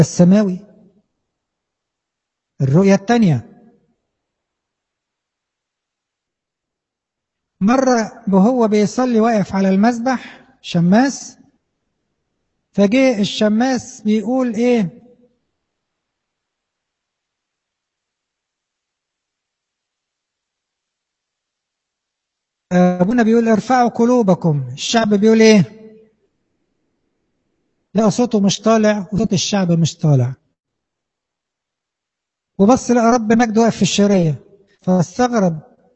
السماوي الرؤية الثانية مرة وهو بيصلي واقف على المسبح شماس فجه الشماس بيقول ايه ابونا بيقول ارفعوا قلوبكم الشعب بيقول ايه لا صوته مش طالع وصوت الشعب مش طالع وبص لقى رب مجد واقف في الشرية فاستغرب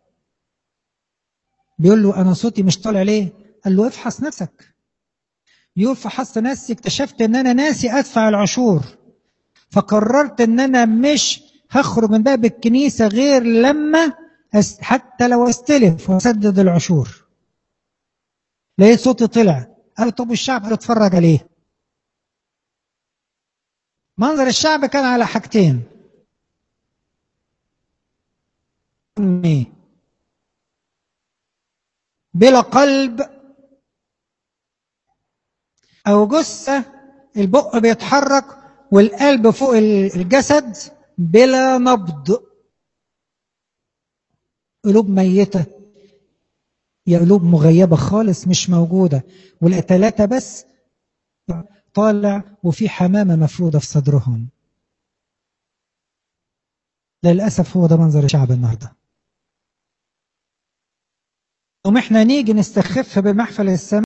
بيقول له انا صوتي مش طالع ليه قال له افحص نفسك يقول فحصت نفسي اكتشفت ان انا ناسي ادفع العشور فقررت ان انا مش هخرج من باب الكنيسة غير لما أس- حتى لو استلف واسدد العشور لقيت صوتي طلع قال طب الشعب قال اتفرج عليه منظر الشعب كان على حاجتين إيه؟ بلا قلب او جثه البق بيتحرك والقلب فوق الجسد بلا نبض قلوب ميته يا قلوب مغيبه خالص مش موجوده والثلاثه بس طالع وفي حمامه مفروده في صدرهم للاسف هو ده منظر الشعب النهارده وم احنا نيجي نستخف بمحفل السماء